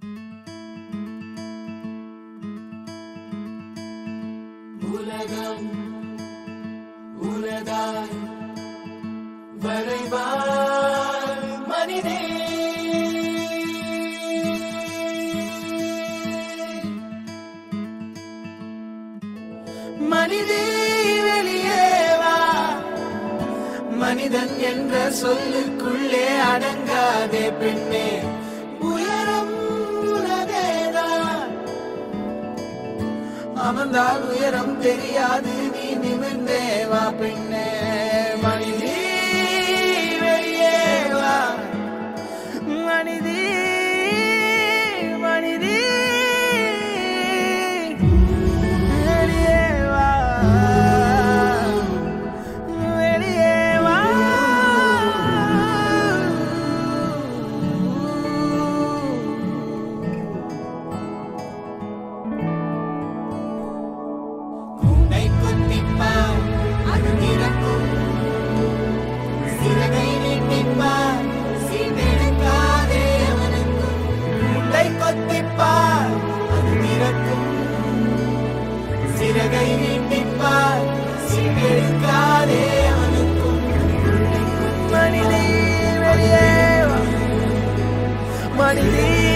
உலகம் உலகாய் வரைவார் மனிதே மனிதே வெளியே வா மனிதன் என்ற சொல்லுக்குள்ளே அடங்காதே பெண்ணே உயரம் உலகேதான் அமர்ந்தால் உயரம் தெரியாது நீ நிமிர்ந்தே வா பெண்ணே மனிதே வெளியே வா மனிதே மனிதே வெளியே வா வெளியே வா கூண்டை குத்திப்பார் அது திறக்கும் சிறகை நீட்டிப்பார் சீட்டெடுக்காதே அவனுக்கும் கூண்டை கொத்திப்பார் அது திறக்கும் சிறகை நீட்டிப்பார் சீட்டெடுக்காதே அவனுக்கும் மனிதே வெளியே வா. மனிதே